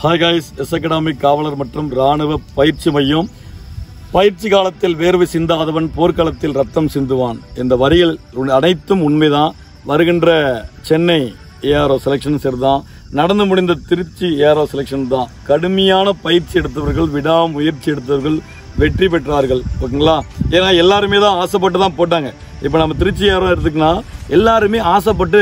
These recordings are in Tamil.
ஹாய் காய்ஸ் எஸ் அகாடமிக் காவலர் மற்றும் ராணுவ பயிற்சி மையம் பயிற்சி காலத்தில் வேர்வை சிந்தாதவன் போர்க்களத்தில் ரத்தம் சிந்துவான் இந்த வரிகள் உண்- அனைத்தும் உண்மைதான் வருகின்ற சென்னை ஏஆர்ஓ செலெக்ஷன் சரிதான் நடந்து முடிந்த திருச்சி ஏஆர்ஓ செலெக்ஷன் தான் கடுமையான பயிற்சி எடுத்தவர்கள் விடாமுயற்சி எடுத்தவர்கள் வெற்றி பெற்றார்கள் ஓகேங்களா ஏன்னா எல்லாருமே தான் ஆசைப்பட்டு தான் போட்டாங்க இப்போ நம்ம திருச்சி ஏஆர்ஓ எடுத்துக்கினா எல்லாருமே ஆசைப்பட்டு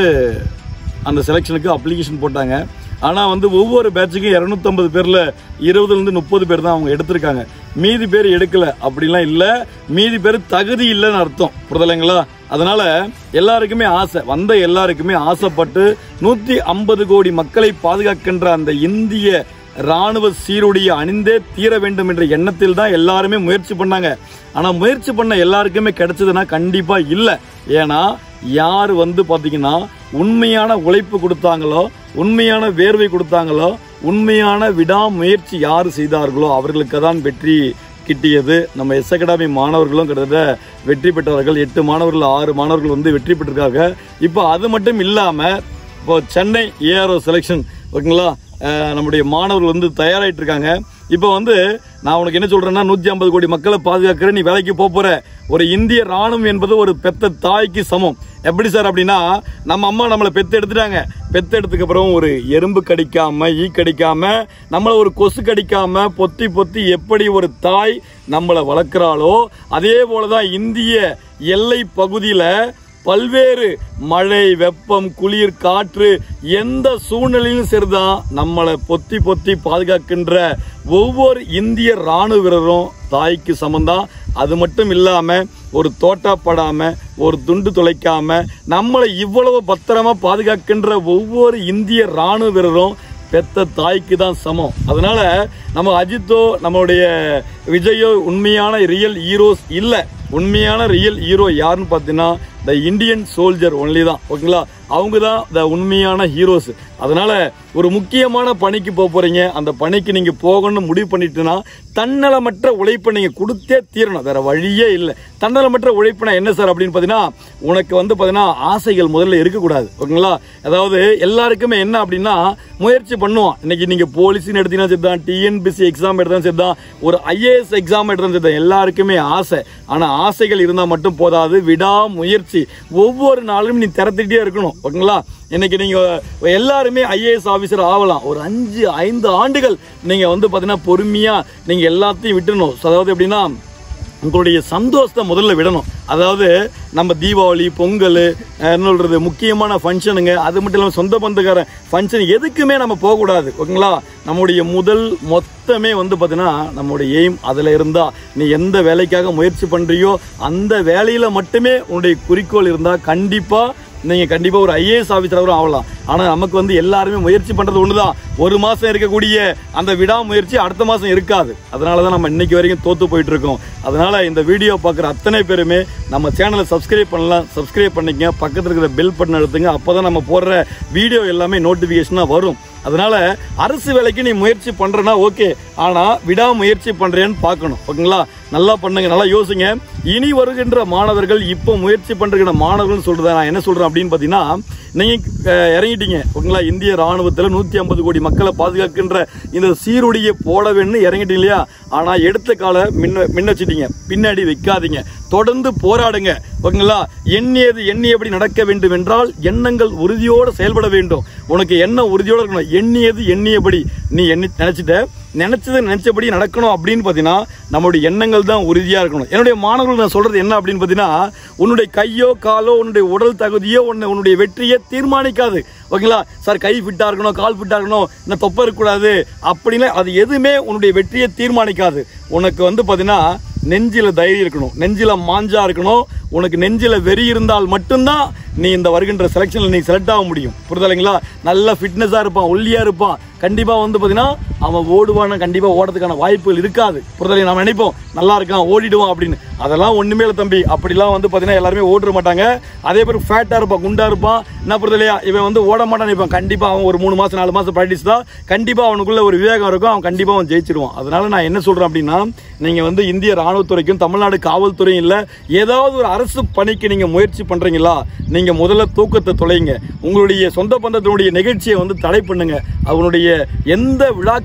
அந்த செலெக்ஷனுக்கு அப்ளிகேஷன் போட்டாங்க ஆனால் வந்து ஒவ்வொரு பேட்சுக்கும் இரநூத்தம்பது பேரில் இருபதுலேருந்து முப்பது பேர் தான் அவங்க எடுத்திருக்காங்க மீதி பேர் எடுக்கல அப்படிலாம் இல்லை மீதி பேர் தகுதி இல்லைன்னு அர்த்தம் புரிதலைங்களா அதனால எல்லாருக்குமே ஆசை வந்த எல்லாருக்குமே ஆசைப்பட்டு நூற்றி ஐம்பது கோடி மக்களை பாதுகாக்கின்ற அந்த இந்திய ராணுவ சீருடைய அணிந்தே தீர வேண்டும் என்ற எண்ணத்தில் தான் எல்லாருமே முயற்சி பண்ணாங்க ஆனால் முயற்சி பண்ண எல்லாருக்குமே கிடைச்சதுன்னா கண்டிப்பாக இல்லை ஏன்னா யார் வந்து பார்த்தீங்கன்னா உண்மையான உழைப்பு கொடுத்தாங்களோ உண்மையான வேர்வை கொடுத்தாங்களோ உண்மையான விடாமுயற்சி யார் செய்தார்களோ அவர்களுக்கு தான் வெற்றி கிட்டியது நம்ம எஸ் அகாடமி மாணவர்களும் கிட்டத்தட்ட வெற்றி பெற்றவர்கள் எட்டு மாணவர்கள் ஆறு மாணவர்கள் வந்து வெற்றி பெற்றிருக்காங்க இப்போ அது மட்டும் இல்லாமல் இப்போ சென்னை ஏஆர்ஓ செலெக்ஷன் ஓகேங்களா அஹ் நம்முடைய மாணவர்கள் வந்து தயாராயிட்டு இருக்காங்க இப்போ வந்து நான் உனக்கு என்ன சொல்றேன்னா நூற்றி ஐம்பது கோடி மக்களை பாதுகாக்கிற நீ வேலைக்கு போக போற ஒரு இந்திய ராணுவம் என்பது ஒரு பெத்த தாய்க்கு சமம் எப்படி சார் அப்படின்னா நம்ம அம்மா நம்மளை பெத்து எடுத்துட்டாங்க பெத்து எடுத்துக்கு அப்புறம் ஒரு எறும்பு கடிக்காம ஈ கடிக்காம நம்மளை ஒரு கொசு கடிக்காம பொத்தி பொத்தி எப்படி ஒரு தாய் நம்மளை வளர்க்குறாளோ அதே போலதான் இந்திய எல்லை பகுதியில பல்வேறு மழை வெப்பம் குளிர் காற்று எந்த சூழ்நிலையிலும் சரிதான் நம்மளை பொத்தி பொத்தி பாதுகாக்கின்ற ஒவ்வொரு இந்திய ராணுவ வீரரும் தாய்க்கு சமந்தான் அது மட்டும் இல்லாம ஒரு தோட்டா படாம ஒரு துண்டு துளைக்காம நம்மளை இவ்வளவு பத்திரமா பாதுகாக்கின்ற ஒவ்வொரு இந்திய ராணுவ வீரரும் பெத்த தாய்க்கு தான் சமம் அதனால நம்ம அஜித்தோ நம்மளுடைய விஜயோ உண்மையான ரியல் ஹீரோஸ் இல்லை உண்மையான ரியல் ஹீரோ யாருன்னு பார்த்தீங்கன்னா த இந்தியன் சோல்ஜர் ஒன்லி தான் ஓகேங்களா அவங்க தான் த உண்மையான ஹீரோஸ் அதனால ஒரு முக்கியமான பணிக்கு போக போறீங்க அந்த பணிக்கு நீங்க போகணும்னு முடிவு பண்ணிட்டுனா தன்னலமற்ற உழைப்பை நீங்க கொடுத்தே தீரணும் வேற வழியே இல்லை தன்னலமற்ற உழைப்புனா என்ன சார் அப்படின்னு பார்த்தீங்கன்னா உனக்கு வந்து பார்த்தீங்கன்னா ஆசைகள் முதல்ல இருக்கக்கூடாது ஓகேங்களா அதாவது எல்லாருக்குமே என்ன அப்படின்னா முயற்சி பண்ணுவோம் இன்னைக்கு நீங்க போலீஸ்னு எடுத்தீங்கன்னா சரி தான் டிஎன்பிசி எக்ஸாம் எடுத்தாலும் சரி தான் ஒரு ஐஏஎஸ் எக்ஸாம் எடுத்தாலும் சரி தான் எல்லாருக்குமே ஆசை ஆனா ஆசைகள் இருந்தால் மட்டும் போதாது விடாமுயற்சி ஒவ்வொரு நாளும் நீ திறத்துட்டே இருக்கணும் ஓகேங்களா இன்னைக்கு நீங்க எல்லாருமே ஐஏஎஸ் ஆபீசர் ஆகலாம் ஒரு அஞ்சு ஐந்து ஆண்டுகள் நீங்க வந்து பாத்தீங்கன்னா பொறுமையா நீங்க எல்லாத்தையும் விட்டுணும் அதாவது எப்படின்னா உங்களுடைய சந்தோஷத்தை முதல்ல விடணும் அதாவது நம்ம தீபாவளி பொங்கல் அஹ், என்ன சொல்றது முக்கியமான ஃபங்க்ஷனுங்க அது மட்டும் இல்லாமல் சொந்த பந்தக்கார ஃபங்க்ஷன் எதுக்குமே நம்ம போகக்கூடாது ஓகேங்களா நம்முடைய முதல் மொத்தமே வந்து பார்த்தீங்கன்னா நம்மளுடைய எய்ம் அதில் இருந்தா நீ எந்த வேலைக்காக முயற்சி பண்றியோ அந்த வேலையில மட்டுமே உன்னுடைய குறிக்கோள் இருந்தா கண்டிப்பா நீங்க கண்டிப்பா ஒரு ஐஏஎஸ் ஆபீசராகவும் ஆகலாம் ஆனா நமக்கு வந்து எல்லாருமே முயற்சி பண்றது ஒண்ணுதான் ஒரு மாசம் இருக்கக்கூடிய அந்த விடாமுயற்சி அடுத்த மாசம் இருக்காது அதனாலதான் நம்ம இன்னைக்கு வரைக்கும் தோத்து போயிட்டு இருக்கோம் அதனால இந்த வீடியோ பார்க்குற அத்தனை பேருமே நம்ம சேனலை சப்ஸ்கிரைப் பண்ணலாம் சப்ஸ்கிரைப் பண்ணிக்கங்க பக்கத்துல இருக்கிற பெல் பட்டன் அழுத்துங்க அப்பதான் நம்ம போடுற வீடியோ எல்லாமே நோட்டிபிகேஷனா வரும் அதனால அரசு வேலைக்கு நீ முயற்சி பண்றனா ஓகே ஆனா விடாமுயற்சி பண்றேன்னு பார்க்கணும் ஓகேங்களா நல்லா பண்ணுங்க நல்லா யோசிங்க இனி வருகின்ற மாணவர்கள் இப்போ முயற்சி பண்ற மாணவர்கள் சொல்றத நான் என்ன சொல்றேன் அப்படின்னு பாத்தீங்கன்னா நீங்க அஹ், இறங்கிட்டீங்க ஓகேங்களா இந்திய ராணுவத்துல நூத்தி ஐம்பது கோடி மக்களை பாதுகாக்கின்ற இந்த சீருடையை போட வேணும்னு இறங்கிட்டீங்க இல்லையா ஆனா எடுத்த கால மின்ன மின்னச்சிட்டீங்க பின்னாடி வைக்காதீங்க தொடர்ந்து போராடுங்க ஓகேங்களா எண்ணியது எண்ணியபடி நடக்க வேண்டும் என்றால் எண்ணங்கள் உறுதியோடு செயல்பட வேண்டும் உனக்கு எண்ணம் உறுதியோடு இருக்கணும் எண்ணியது எண்ணியபடி நீ எண்ணி நினைச்சிட்ட நினைச்சது நினைச்சபடி நடக்கணும் அப்படின்னு பார்த்தீங்கன்னா நம்மளுடைய எண்ணங்கள் தான் உறுதியா இருக்கணும் என்னுடைய மாணவர்கள் நான் சொல்றது என்ன அப்படின்னு பார்த்தீங்கன்னா உன்னுடைய கையோ காலோ உன்னுடைய உடல் தகுதியோ உன்னை உன்னுடைய வெற்றியை தீர்மானிக்காது ஓகேங்களா சார் கை ஃபிட்டா இருக்கணும் கால் ஃபிட்டா இருக்கணும் இந்த தொப்பை இருக்கக்கூடாது அப்படின்னு அது எதுவுமே உன்னுடைய வெற்றியை தீர்மானிக்காது உனக்கு வந்து பார்த்தீங்கன்னா நெஞ்சில தைரியம் இருக்கணும் நெஞ்சில மாஞ்சா இருக்கணும் உனக்கு நெஞ்சில வெறி இருந்தால் மட்டும்தான் நீ இந்த வருகின்ற செலெக்ஷன்ல நீ செலக்ட் ஆக முடியும் புரிதலைங்களா நல்ல ஃபிட்னஸா இருப்பான் ஒல்லியா இருப்பான் கண்டிப்பா வந்து பாத்தீங்கன்னா அவன் ஓடுவான கண்டிப்பா ஓடுறதுக்கான வாய்ப்புகள் இருக்காது புரிதலை நம்ம நினைப்போம் நல்லா இருக்கான் ஓடிடுவான் அப்படின்னு அதெல்லாம் ஒண்ணுமே இல்லை தம்பி அப்படிலாம் வந்து பாத்தீங்கன்னா எல்லாருமே ஓட மாட்டாங்க அதே பேர் ஃபேட்டா இருப்பான் குண்டா இருப்பான் என்ன புரிதலையா இவன் வந்து ஓட மாட்டான் நினைப்பான் கண்டிப்பா அவன் ஒரு மூணு மாசம் நாலு மாசம் ப்ராக்டிஸ் தான் கண்டிப்பா அவனுக்குள்ள ஒரு விவேகம் இருக்கும் அவன் கண்டிப்பா அவன் ஜெயிச்சிருவான் அதனால நான் என்ன சொல்றேன் அப்படின்னா நீங்க வந்து இந்திய ராணுவத்துறைக்கும் தமிழ்நாடு காவல்துறையும் இல்ல ஏதாவது ஒரு அரசு பணிக்கு நீங்க முயற்சி பண்றீங்களா நீங்க முதல்ல தூக்கத்தை தொலைங்க உங்களுடைய சொந்த பந்தத்தினுடைய நிகழ்ச்சியை வந்து தடை பண்ணுங்க அவனுடைய எந்த விழாக்கள்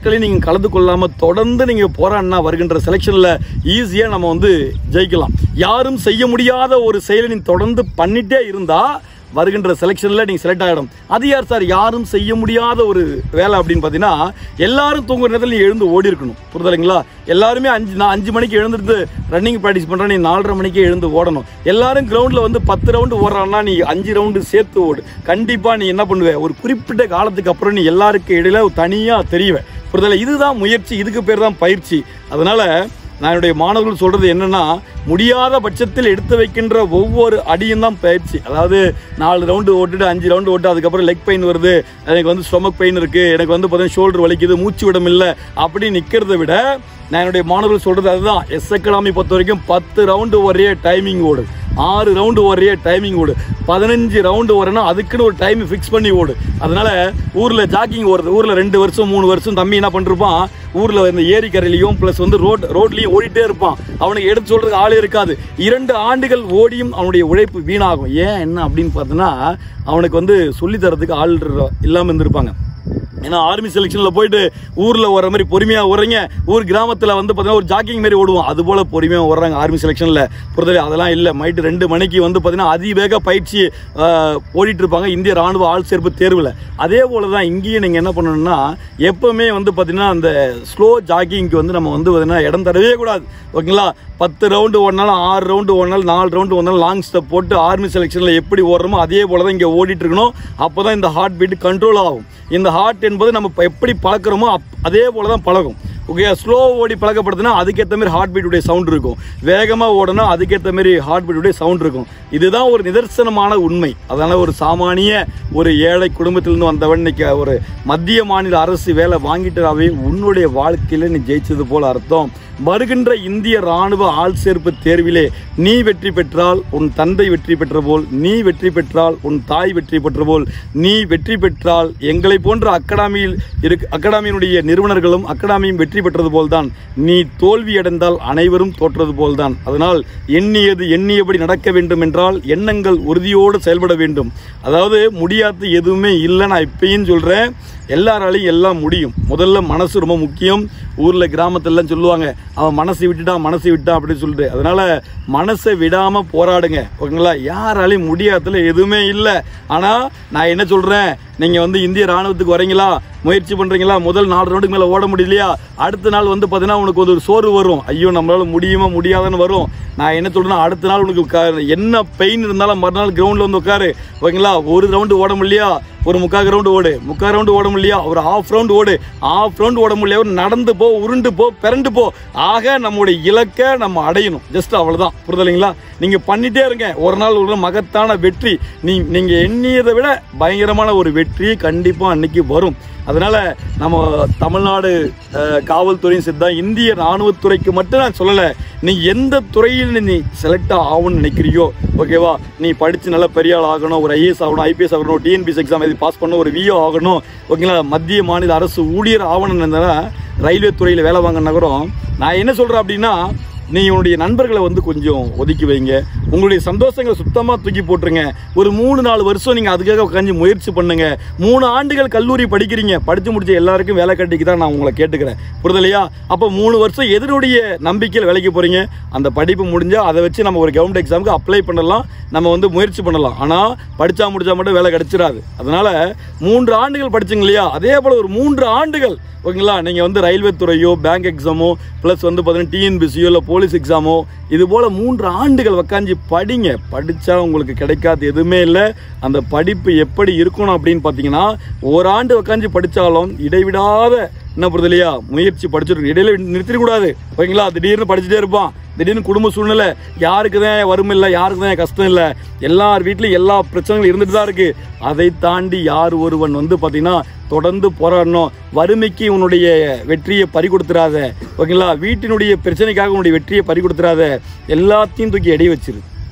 நாட்களையும் நீங்கள் கலந்து கொள்ளாமல் தொடர்ந்து நீங்கள் போராடினா வருகின்ற செலெக்ஷனில் ஈஸியாக நம்ம வந்து ஜெயிக்கலாம் யாரும் செய்ய முடியாத ஒரு செயலை நீ தொடர்ந்து பண்ணிட்டே இருந்தால் வருகின்ற செலெக்ஷனில் நீங்கள் செலக்ட் ஆகிடும் அது யார் சார் யாரும் செய்ய முடியாத ஒரு வேலை அப்படின்னு பார்த்தீங்கன்னா எல்லாரும் தூங்குற நேரத்தில் நீ எழுந்து ஓடி இருக்கணும் புரிதலைங்களா எல்லாருமே அஞ்சு நான் அஞ்சு மணிக்கு எழுந்திருந்து ரன்னிங் ப்ராக்டிஸ் பண்ணுறேன் நீ நாலரை மணிக்கே எழுந்து ஓடணும் எல்லாரும் கிரவுண்டில் வந்து பத்து ரவுண்டு ஓடுறான்னா நீ அஞ்சு ரவுண்டு சேர்த்து ஓடு கண்டிப்பாக நீ என்ன பண்ணுவ ஒரு குறிப்பிட்ட காலத்துக்கு அப்புறம் நீ எல்லாருக்கும் இடையில தனியாக தெரியுவ புரிதலை இதுதான் முயற்சி இதுக்கு பேர் தான் பயிற்சி அதனால நான் என்னுடைய மாணவர்கள் சொல்றது என்னன்னா முடியாத பட்சத்தில் எடுத்து வைக்கின்ற ஒவ்வொரு அடியும் தான் பயிற்சி அதாவது நாலு ரவுண்டு ஓட்டுட்டு அஞ்சு ரவுண்டு ஓட்டு அதுக்கப்புறம் லெக் பெயின் வருது எனக்கு வந்து ஸ்டொமக் பெயின் இருக்கு எனக்கு வந்து பார்த்தீங்கன்னா ஷோல்டர் வலிக்குது மூச்சு விடம் இல்லை அப்படி நிற்கிறத விட நான் என்னுடைய மாணவர்கள் சொல்றது அதுதான் எஸ் எக்கனாமி பொறுத்த வரைக்கும் பத்து ரவுண்டு ஒரே டைமிங் ஓடு ஆறு ரவுண்டு ஒரே டைமிங் ஓடு பதினஞ்சு ரவுண்டு வரனா அதுக்குன்னு ஒரு டைம் ஃபிக்ஸ் பண்ணி ஓடு அதனால ஊர்ல ஜாக்கிங் ஓடுறது ஊர்ல ரெண்டு வருஷம் மூணு வருஷம் தம்பி என்ன பண்ணிருப்பான் ஊர்ல இந்த ஏரி கரையிலையும் பிளஸ் வந்து ரோட் ரோட்லயும் ஓடிட்டே இருப்பான் அவனுக்கு எடுத்து சொல்றதுக்கு ஆளே இருக்காது இரண்டு ஆண்டுகள் ஓடியும் அவனுடைய உழைப்பு வீணாகும் ஏன் என்ன அப்படின்னு பார்த்தோன்னா அவனுக்கு வந்து சொல்லி தரதுக்கு ஆள் இல்லாம இருந்திருப்பாங்க ஏன்னா ஆர்மி செலெக்ஷன்ல போயிட்டு ஊர்ல ஓடுற மாதிரி பொறுமையா ஓடுறீங்க ஊர் கிராமத்துல வந்து பார்த்தீங்கன்னா ஒரு ஜாக்கிங் மாதிரி ஓடுவோம் அது போல பொறுமையா ஓடுறாங்க ஆர்மி செலெக்ஷன்ல புரிதலை அதெல்லாம் இல்லை நைட்டு ரெண்டு மணிக்கு வந்து பார்த்தீங்கன்னா அதிவேக பயிற்சி ஆஹ், ஓடிட்டு இருப்பாங்க இந்திய ராணுவ ஆள் சேர்ப்பு தேர்வில் அதே போல தான் இங்கேயும் நீங்கள் என்ன பண்ணணும்னா எப்பவுமே வந்து பார்த்தீங்கன்னா அந்த ஸ்லோ ஜாக்கிங்க்கு வந்து நம்ம வந்து பார்த்தீங்கன்னா இடம் தரவே கூடாது ஓகேங்களா பத்து ரவுண்டு ஓடினாலும் ஆறு ரவுண்டு ஓடினாலும் நாலு ரவுண்டு ஓடினாலும் லாங் ஸ்டெப் போட்டு ஆர்மி செலெக்ஷனில் எப்படி ஓடுறோமோ அதே போல தான் இங்கே ஓடிட்டு இருக்கணும் அப்போ தான் இந்த ஹார்ட் பீட் கண்ட்ரோல் ஆகும் இந்த ஹார்ட் என்பது நம்ம இப்ப எப்படி பழக்கிறோமோ அப் அதே போல தான் பழகும் ஓகே ஸ்லோ ஓடி பழக்கப்படுத்தினா அதுக்கேற்ற மாதிரி ஹார்ட் பீட்டுடைய சவுண்ட் இருக்கும் வேகமாக ஓடனா அதுக்கேற்ற மாதிரி ஹார்ட் பீட்டுடைய சவுண்ட் இருக்கும் இதுதான் ஒரு நிதர்சனமான உண்மை அதனால ஒரு சாமானிய ஒரு ஏழை குடும்பத்திலிருந்து வந்தவன் இன்னைக்கு ஒரு மத்திய மாநில அரசு வேலை வாங்கிட்டாவே உன்னுடைய வாழ்க்கையில நீ ஜெயிச்சது போல அர்த்தம் வருகின்ற இந்திய ராணுவ ஆள் சேர்ப்பு தேர்விலே நீ வெற்றி பெற்றால் உன் தந்தை வெற்றி பெற்ற போல் நீ வெற்றி பெற்றால் உன் தாய் வெற்றி பெற்ற போல் நீ வெற்றி பெற்றால் எங்களை போன்ற அகாடமியில் இருக்கு அகாடமியினுடைய நிறுவனர்களும் அகாடமியும் வெற்றி பெற்றது போல்தான் நீ தோல்வி அடைந்தால் அனைவரும் தோற்றது போல்தான் அதனால் எண்ணியது எண்ணியபடி நடக்க வேண்டும் என்றால் எண்ணங்கள் உறுதியோடு செயல்பட வேண்டும் அதாவது முடியாத எதுவுமே இல்லை நான் இப்பயும் சொல்றேன் எல்லாராலையும் எல்லாம் முடியும் முதல்ல மனசு ரொம்ப முக்கியம் ஊர்ல கிராமத்திலலாம் சொல்லுவாங்க அவன் மனசை விட்டுட்டான் மனசை விட்டான் அப்படின்னு சொல்லிட்டு அதனால மனசை விடாம போராடுங்க ஓகேங்களா யாராலையும் முடியாததுல எதுவுமே இல்லை ஆனா நான் என்ன சொல்றேன் நீங்க வந்து இந்திய ராணுவத்துக்கு வரீங்களா முயற்சி பண்றீங்களா முதல் நாலு ரவுண்டுக்கு மேல ஓட முடியலையா அடுத்த நாள் வந்து பாத்தீங்கன்னா உனக்கு ஒரு சோர்வு வரும் ஐயோ நம்மளால முடியுமா முடியாதுன்னு வரும் நான் என்ன சொல்றேன்னா அடுத்த நாள் உனக்கு க- என்ன பெயின் இருந்தாலும் மறுநாள் கிரவுண்ட்ல வந்து உட்காரு ஓகேங்களா ஒரு ரவுண்டு ஓட முடியலையா ஒரு முக்கால் ரவுண்டு ஓடு முக்கால் ரவுண்டு ஓட முடியலையா ஒரு ஹாஃப் ரவுண்டு ஓடு ஹாஃப் ரவுண்டு ஓட முடியல ஒரு நடந்து போ உருண்டு போ பிறண்டு போ ஆக நம்முடைய இலக்கை நம்ம அடையணும் ஜஸ்ட் அவ்வளவுதான் புரிதலைங்களா நீங்க பண்ணிட்டே இருங்க ஒரு நாள் ஒரு மகத்தான வெற்றி நீ நீங்க எண்ணியதை விட பயங்கரமான ஒரு வெற்றி கண்டிப்பா அன்னைக்கு வரும் அதனால நம்ம தமிழ்நாடு அஹ், காவல்துறையும் சித்தா இந்திய ராணுவத்துறைக்கு மட்டும் நான் சொல்லலை நீ எந்த துறையில் நீ செலக்ட் ஆகணும்னு நினைக்கிறியோ ஓகேவா நீ படிச்சு நல்லா பெரிய ஆள் ஆகணும் ஒரு ஐஏஎஸ் ஆகணும் ஐபிஎஸ் ஆகணும் டிஎன்பிஎஸ் எக்ஸாம் எழுதி பாஸ் பண்ணணும் ஒரு விஓ ஆகணும் ஓகேங்களா மத்திய மாநில அரசு ஊழியர் ஆகணும்னு ரயில்வே துறையில் வேலை வாங்கின நகரம் நான் என்ன சொல்றேன் அப்படின்னா நீ உன்னுடைய நண்பர்களை வந்து கொஞ்சம் ஒதுக்கி வைங்க உங்களுடைய சந்தோஷங்களை சுத்தமாக தூக்கி போட்டுருங்க ஒரு மூணு நாலு வருஷம் நீங்கள் அதுக்காக உட்காந்து முயற்சி பண்ணுங்க மூணு ஆண்டுகள் கல்லூரி படிக்கிறீங்க படித்து முடிச்ச எல்லாருக்கும் வேலை கட்டிக்கு தான் நான் உங்களை கேட்டுக்கிறேன் புரிதலையா அப்போ மூணு வருஷம் எதனுடைய நம்பிக்கையில் வேலைக்கு போகிறீங்க அந்த படிப்பு முடிஞ்சால் அதை வச்சு நம்ம ஒரு கவர்மெண்ட் எக்ஸாமுக்கு அப்ளை பண்ணலாம் நம்ம வந்து முயற்சி பண்ணலாம் ஆனால் படித்தா முடிச்சா மட்டும் வேலை கிடைச்சிடாது அதனால மூன்று ஆண்டுகள் படிச்சீங்க இல்லையா அதே போல் ஒரு மூன்று ஆண்டுகள் ஓகேங்களா நீங்கள் வந்து ரயில்வே துறையோ பேங்க் எக்ஸாமோ ப்ளஸ் வந்து பார்த்தீங்கன்னா டிஎன்பிசியோ இல்லை போலீஸ் எக்ஸாமோ இது போல் மூன்று ஆண்டுகள் உக்காந்து படிங்க படித்தா உங்களுக்கு கிடைக்காது எதுவுமே இல்லை அந்த படிப்பு எப்படி இருக்கணும் அப்படின்னு பார்த்தீங்கன்னா ஓராண்டு உக்காந்து படித்தாலும் இடைவிடாத என்ன புரியுது இல்லையா முயற்சி படிச்சிருக்கணும் இடையில நிறுத்திடக்கூடாது ஓகேங்களா திடீர்னு படிச்சுட்டே இருப்பான் திடீர்னு குடும்ப சூழ்நிலை யாருக்கு தான் வறுமை இல்லை யாருக்கு தான் கஷ்டம் இல்லை எல்லார் வீட்லையும் எல்லா பிரச்சனைகளும் இருந்துட்டு தான் இருக்கு அதை தாண்டி யார் ஒருவன் வந்து பார்த்தீங்கன்னா தொடர்ந்து போராடணும் வறுமைக்கு உன்னுடைய வெற்றியை பறி கொடுத்துறாத ஓகேங்களா வீட்டினுடைய பிரச்சனைக்காக உன்னுடைய வெற்றியை பறி கொடுத்துறாத எல்லாத்தையும் தூக்கி எடை வச்சிரு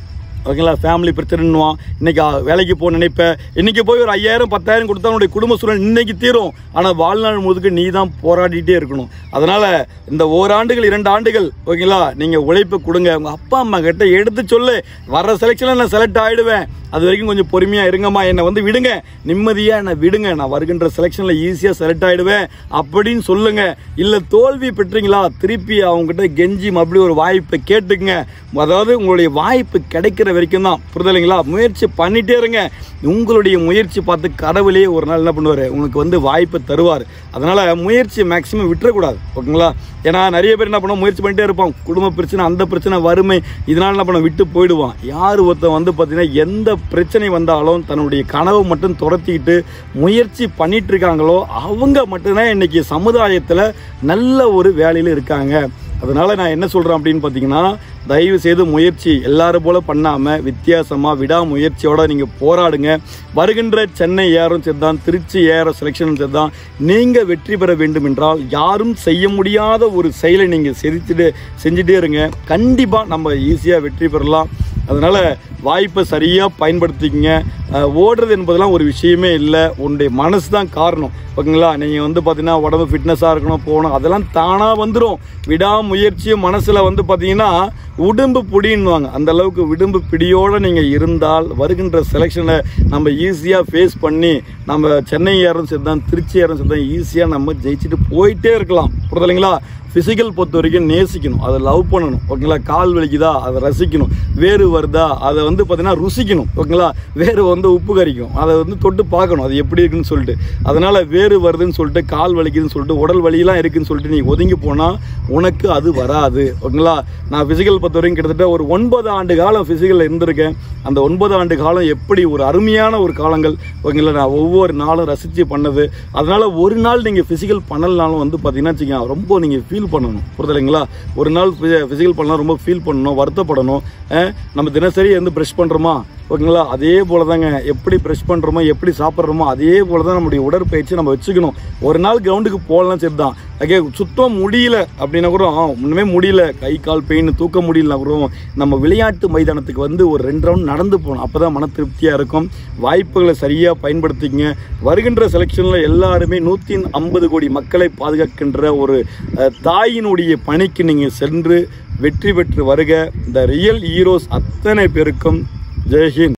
ஓகேங்களா ஃபேமிலி பிரச்சனைன்னுவான் இன்னைக்கு அஹ், வேலைக்கு போக நினைப்ப இன்னைக்கு போய் ஒரு ஐயாயிரம் பத்தாயிரம் கொடுத்தா உன்னுடைய குடும்ப சூழல் இன்னைக்கு தீரும் ஆனால் வாழ்நாள் முழுக்க நீ தான் போராடிட்டே இருக்கணும் அதனால இந்த ஓராண்டுகள் இரண்டு ஆண்டுகள் ஓகேங்களா நீங்க உழைப்பு கொடுங்க உங்க அப்பா அம்மா கிட்ட எடுத்து சொல்லு வர செலெக்ஷன்ல நான் செலக்ட் ஆயிடுவேன் அது வரைக்கும் கொஞ்சம் பொறுமையா இருங்கம்மா என்னை வந்து விடுங்க நிம்மதியா என்னை விடுங்க நான் வருகின்ற செலெக்ஷன்ல ஈஸியா செலக்ட் ஆயிடுவேன் அப்படின்னு சொல்லுங்க இல்ல தோல்வி பெற்றீங்களா திருப்பி அவங்க கிட்ட கெஞ்சி மறுபடியும் ஒரு வாய்ப்பை கேட்டுக்குங்க அதாவது உங்களுடைய வாய்ப்பு கிடைக்கிற வரைக்கும் தான் புரிதலைங்களா முயற்சி பண்ணிட்டே இருங்க உங்களுடைய முயற்சி பார்த்து கடவுளே ஒரு நாள் என்ன பண்ணுவார் உங்களுக்கு வந்து வாய்ப்பு தருவார் அதனால முயற்சி மேக்சிமம் விட்டுறக்கூடாது ஓகேங்களா ஏன்னா நிறைய பேர் என்ன பண்ணுவோம் முயற்சி பண்ணிட்டே இருப்பான் குடும்ப பிரச்சனை அந்த பிரச்சனை வறுமை இதனால என்ன பண்ண விட்டு போயிடுவான் யார் ஒருத்தன் வந்து பார்த்தீங்கன்னா எந்த பிரச்சனை வந்தாலும் தன்னுடைய கனவை மட்டும் துரத்திக்கிட்டு முயற்சி பண்ணிட்டு இருக்காங்களோ அவங்க மட்டும்தான் இன்னைக்கு சமுதாயத்தில் நல்ல ஒரு வேலையில் இருக்காங்க அதனால நான் என்ன சொல்றேன் அப்படின்னு பார்த்தீங்கன்னா தயவு செய்து முயற்சி எல்லாரும் போல பண்ணாம வித்தியாசமா விடாமுயற்சியோட நீங்க போராடுங்க வருகின்ற சென்னை ஏறும் சரிதான் திருச்சி ஏற செலெக்ஷன் சரிதான் நீங்க வெற்றி பெற வேண்டும் என்றால் யாரும் செய்ய முடியாத ஒரு செயலை நீங்க செஞ்சுட்டு செஞ்சுட்டே இருங்க கண்டிப்பா நம்ம ஈஸியா வெற்றி பெறலாம் அதனால வாய்ப்பை சரியா பயன்படுத்திக்கங்க அஹ், ஓடுறது என்பதெல்லாம் ஒரு விஷயமே இல்லை உன்னுடைய மனசு தான் காரணம் ஓகேங்களா நீங்கள் வந்து பார்த்தீங்கன்னா உடம்பு ஃபிட்னஸாக இருக்கணும் போகணும் அதெல்லாம் தானாக வந்துடும் விடாமுயற்சியும் மனசில் வந்து பார்த்தீங்கன்னா உடம்பு பிடின்னுவாங்க அந்த அளவுக்கு விடும்பு பிடியோடு நீங்கள் இருந்தால் வருகின்ற செலெக்ஷனை நம்ம ஈஸியாக ஃபேஸ் பண்ணி நம்ம சென்னை ஏறும் சரி தான் திருச்சி ஏறும் சரி தான் ஈஸியாக நம்ம ஜெயிச்சுட்டு போயிட்டே இருக்கலாம் புரியுதுங்களா ஃபிசிக்கல் பொறுத்த வரைக்கும் நேசிக்கணும் அதை லவ் பண்ணணும் ஓகேங்களா கால் வலிக்குதா அதை ரசிக்கணும் வேறு வருதா அதை வந்து பார்த்தீங்கன்னா ருசிக்கணும் ஓகேங்களா வேறு வந்து உப்பு கறிக்கும் அதை வந்து தொட்டு பார்க்கணும் அது எப்படி இருக்குன்னு சொல்லிட்டு அதனால வேறு வருதுன்னு சொல்லிட்டு கால் வலிக்குதுன்னு சொல்லிட்டு உடல் வலியெல்லாம் இருக்குன்னு சொல்லிட்டு நீ ஒதுங்கி போனால் உனக்கு அது வராது ஓகேங்களா நான் ஃபிசிக்கல் பொறுத்த வரைக்கும் கிட்டத்தட்ட ஒரு ஒன்பது ஆண்டு காலம் ஃபிசிக்கலில் இருந்திருக்கேன் அந்த ஒன்பது ஆண்டு காலம் எப்படி ஒரு அருமையான ஒரு காலங்கள் ஓகேங்களா நான் ஒவ்வொரு நாளும் ரசித்து பண்ணது அதனால ஒரு நாள் நீங்கள் ஃபிசிக்கல் பண்ணலனாலும் வந்து பார்த்தீங்கன்னா வச்சுக்கோங்க ரொம்ப நீங்கள் ஃபீல் பண்ணணும் புரியுதுங்களா ஒரு நாள் ஃபிசிக்கல் பண்ணலாம் ரொம்ப ஃபீல் பண்ணணும் வருத்தப்படணும் அஹ், நம்ம தினசரி வந்து ப்ரெஷ் பண்ணுறோமா ஓகேங்களா அதே போல தாங்க எப்படி ப்ரெஷ் பண்ணுறோமோ எப்படி சாப்பிட்றோமோ அதே போல தான் நம்முடைய உடற்பயிற்சி நம்ம வச்சுக்கணும் ஒரு நாள் கிரவுண்டுக்கு போகலாம் சரி தான் ஓகே சுத்தம் முடியல அப்படின்னா கூட ஆ, ஒண்ணுமே முடியல கை கால் பெயின் தூக்க முடியலனா கூட நம்ம விளையாட்டு மைதானத்துக்கு வந்து ஒரு ரெண்டு ரவுண்ட் நடந்து போகணும் அப்போ தான் மன திருப்தியாக இருக்கும் வாய்ப்புகளை சரியாக பயன்படுத்திக்கங்க வருகின்ற செலெக்ஷனில் எல்லாருமே நூற்றி ஐம்பது கோடி மக்களை பாதுகாக்கின்ற ஒரு அஹ், தாயினுடைய பணிக்கு நீங்கள் சென்று வெற்றி பெற்று வருக இந்த ரியல் ஹீரோஸ் அத்தனை பேருக்கும் ஜெய்ஹிந்த்